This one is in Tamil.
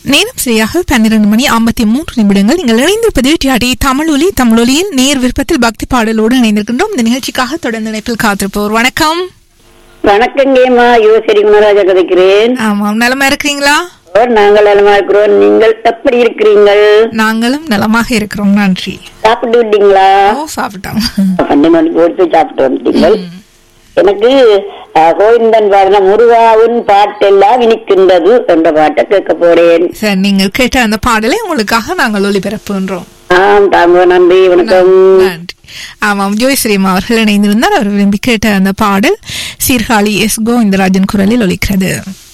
நேரம் சரியாக பன்னிரண்டு மணி ஐம்பத்தி மூன்று நிமிடங்கள் நீங்கள் இணைந்திருப்பது டிஆடி தமிழொலி தமிழொலியில் நேர் விருப்பத்தில் பக்தி பாடலோடு இணைந்திருக்கின்றோம் இந்த நிகழ்ச்சிக்காக தொடர்ந்து இணைப்பில் காத்திருப்போர் வணக்கம் வணக்கங்கேம்மா யோசரி குணராஜா கதைக்கிறேன் ஆமாம் நலமா இருக்கிறீங்களா ஓ, நாங்கள் நலமா இருக்கிறோம் நீங்கள் எப்படி இருக்கிறீங்கள் நாங்களும் நலமாக இருக்கிறோம் நன்றி சாப்பிட்டு விட்டீங்களா ஓ சாப்பிட்டோம் பன்னெண்டு மணிக்கு ஓடிச்சு சாப்பிட்டு வந்துட்டீங்கள் எனக்கு அஹ், கோவிந்தன் பாடின முருகாவின் பாட்டெல்லாம் இனிக்கின்றது என்ற பாட்டை கேட்க போறேன் சரி நீங்கள் கேட்ட அந்த பாடலை உங்களுக்காக நாங்கள் ஒளிபரப்புகின்றோம் ஆம் தாங்க நன்றி வணக்கம் நன்றி ஆமாம் ஜோய்ஸ்ரீமா அவர்கள் இணைந்திருந்தார் அவர் விரும்பி கேட்ட அந்த பாடல் சீர்காழி எஸ் கோவிந்தராஜன் குரலில் ஒலிக்கிறது